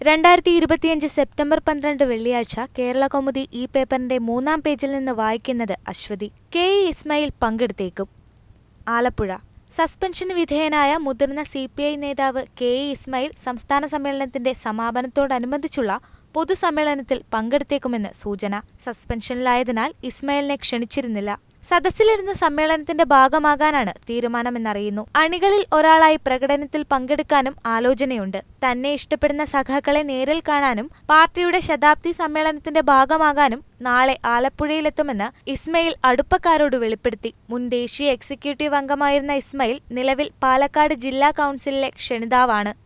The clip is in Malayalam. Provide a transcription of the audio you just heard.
രണ്ടായിരത്തി ഇരുപത്തിയഞ്ച് സെപ്റ്റംബർ പന്ത്രണ്ട് വെള്ളിയാഴ്ച കേരള കൗമുദി ഈ പേപ്പറിന്റെ മൂന്നാം പേജിൽ നിന്ന് വായിക്കുന്നത് അശ്വതി കെ ഇ ഇസ്മായിൽ പങ്കെടുത്തേക്കും ആലപ്പുഴ സസ്പെൻഷന് വിധേയനായ മുതിർന്ന സി പി ഐ നേതാവ് കെ ഇ ഇസ്മായിൽ സംസ്ഥാന സമ്മേളനത്തിന്റെ സമാപനത്തോടനുബന്ധിച്ചുള്ള പൊതുസമ്മേളനത്തിൽ പങ്കെടുത്തേക്കുമെന്ന് സൂചന സസ്പെൻഷനിലായതിനാൽ ഇസ്മായിലിനെ ക്ഷണിച്ചിരുന്നില്ല സദസ്സിലിരുന്ന് സമ്മേളനത്തിന്റെ ഭാഗമാകാനാണ് തീരുമാനമെന്നറിയുന്നു അണികളിൽ ഒരാളായി പ്രകടനത്തിൽ പങ്കെടുക്കാനും ആലോചനയുണ്ട് തന്നെ ഇഷ്ടപ്പെടുന്ന സഖാക്കളെ നേരിൽ കാണാനും പാർട്ടിയുടെ ശതാബ്ദി സമ്മേളനത്തിന്റെ ഭാഗമാകാനും നാളെ ആലപ്പുഴയിലെത്തുമെന്ന് ഇസ്മയിൽ അടുപ്പക്കാരോട് വെളിപ്പെടുത്തി മുൻ ദേശീയ എക്സിക്യൂട്ടീവ് അംഗമായിരുന്ന ഇസ്മയിൽ നിലവിൽ പാലക്കാട് ജില്ലാ കൗൺസിലിലെ ക്ഷണിതാവാണ്